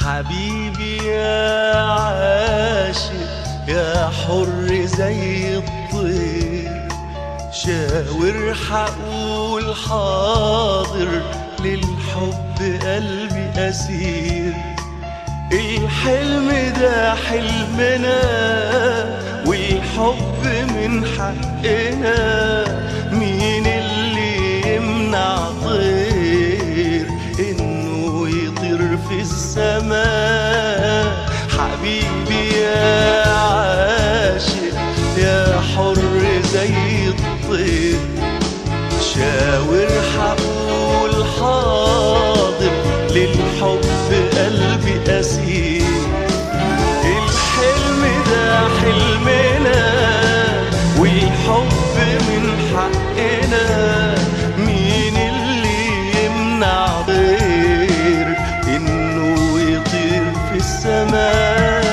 حبيبي يا عاشق يا حر زي الطير شاور حقول حاضر للحب قلبي أسير الحلم ده حلمنا والحب من حقنا مين اللي يمنع طير انه يطير في السماء حبيبي يا عاشق يا حر زي الطير شاور حقول حاضر للحب قلبي أسير الحلم ده حلمنا والحب من حقنا مين اللي يمنع غير انه يطير في السماء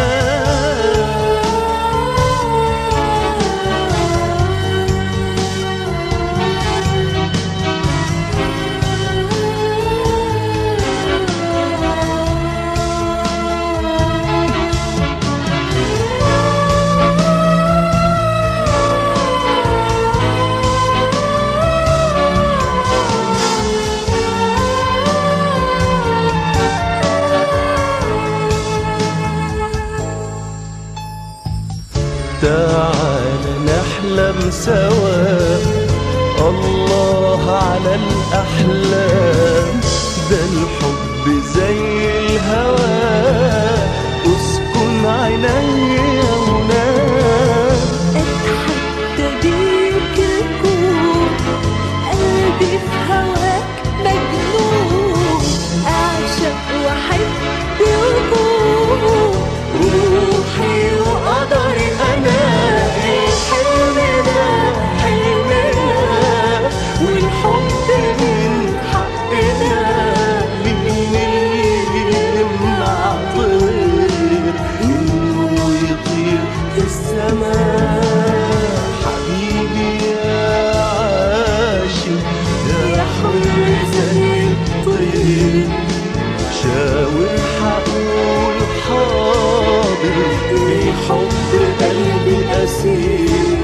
تعال نحلم سوا الله على الأحلام ده الحب زي الهوى اسكن عيني ونام اتحدى بيك الكون قلبي في هواك مجنون اعشق واحب يكون روحي وقدري انا الحلم ده حلمنا والحب من حقنا مين اللي يمنع طير انه يطير في السماء حبيبي يا عاشق يا حر زي الطير شاور حقول حاضر بحب قلبي أسير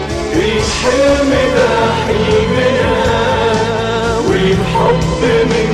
الحلم ده حلمنا والحب من